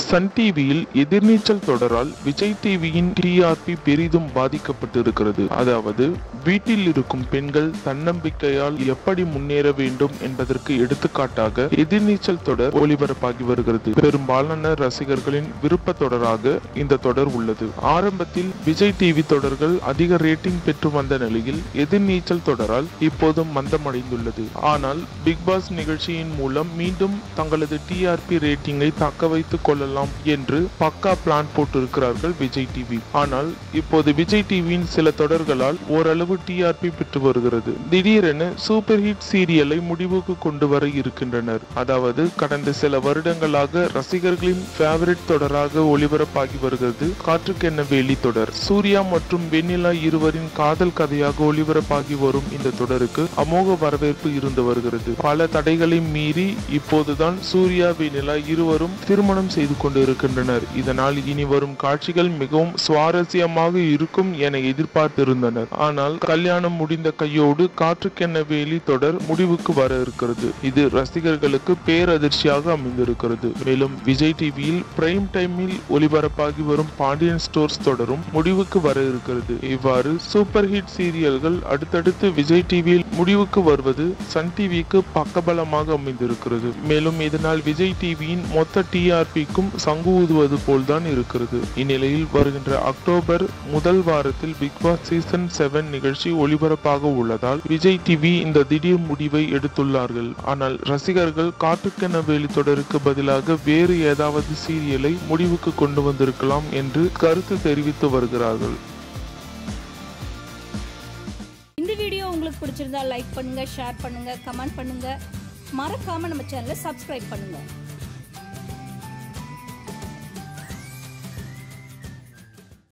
Sun டிவியில் எதிர்நீச்சல் தொடரால் விஜய் டிவியின் TRP பெரிதும் பாதிக்கப்பட்டிருக்கிறது அதாவது வீட்டில் இருக்கும் பெண்கள் தன்னம்பிக்கையால் எப்படி முன்னேற வேண்டும் என்பதற்கு எடுத்துக்காட்டாக எதிர்நீச்சல் தொடர் ஒளிபரப்பாகி வருகிறது பெரும்பாலான ரசிகர்களின் விருப்ப தொடராக இந்த தொடர் உள்ளது ஆரம்பத்தில் விஜய் டிவி தொடர்கள் அதிக ரேட்டிங் பெற்று வந்த நிலையில் எதிர்நீச்சல் தொடரால் இப்போது மந்தமடைந்துள்ளது ஆனால் பிக் பாஸ் நிகழ்ச்சியின் மூலம் மீண்டும் தங்களது டிஆர்பி ரேட்டிங்கை தக்க வைத்துக் கொள்ளலாம் என்று பக்கா பிளான் போட்டிருக்கிறார்கள் விஜய் டிவி ஆனால் இப்போது விஜய் டிவியின் சில தொடர்களால் ஓரளவு டிஆர்பி பெற்று வருகிறது திடீரென சூப்பர் ஹிட் சீரியலை முடிவுக்கு கொண்டு வர இருக்கின்றனர் அதாவது கடந்த சில வருடங்களாக ரசிகர்களின் ஃபேவரட் தொடராக ஒளிபரப்பாகி வருகிறது காற்றுக்கென்ன வேலி தொடர் சூர்யா மற்றும் வெண்ணிலா இருவரின் காதல் கதையாக ஒளிபரப்பாகி வரும் இந்த தொடருக்கு அமோக வரவேற்பு இருந்து வருகிறது பல தடைகளை மீறி இப்போதுதான் சூர்யா வெண்ணிலா இருவரும் திருமணம் செய்து கொண்டிருக்கின்றனர் இதனால் இனி வரும் காட்சிகள் மிகவும் சுவாரஸ்யமாக இருக்கும் என எதிர்பார்த்திருந்தனர் ஆனால் கல்யாணம் முடிந்த கையோடு காற்றுக்கென்ன வேலி தொடர் முடிவுக்கு வர இருக்கிறது இது ரசிகர்களுக்கு பேரதிர்ச்சியாக அமைந்திருக்கிறது மேலும் விஜய் டிவியில் பிரைம் டைமில் ஒளிபரப்பாகி வரும் பாண்டியன் ஸ்டோர்ஸ் தொடரும் முடிவுக்கு வர இருக்கிறது இவ்வாறு சூப்பர் ஹிட் சீரியல்கள் அடுத்தடுத்து விஜய் டிவியில் முடிவுக்கு வருவது சன் டிவிக்கு பக்கபலமாக அமைந்திருக்கிறது மேலும் இதனால் விஜய் டிவியின் மொத்த டிஆர்பிக்கும் சங்கு ஊதுவது போல்தான் இருக்கிறது இந்நிலையில் வருகின்ற அக்டோபர் முதல் வாரத்தில் பிக் பாஸ் சீசன் செவன் நிகழ்ச்சி ஒளிபரப்பாக உள்ளதால் விஜய் டிவி இந்த திடீர் முடிவை எடுத்துள்ளார்கள் ஆனால் ரசிகர்கள் காட்டுக்கென வேலி தொடருக்கு பதிலாக வேறு ஏதாவது சீரியலை முடிவுக்கு கொண்டு வந்திருக்கலாம் என்று கருத்து தெரிவித்து வருகிறார்கள் இந்த வீடியோ உங்களுக்கு பிடிச்சிருந்தா லைக் பண்ணுங்க ஷேர் பண்ணுங்க கமெண்ட் பண்ணுங்க மறக்காம நம்ம சேனலை சப்ஸ்கிரைப் பண்ணுங்க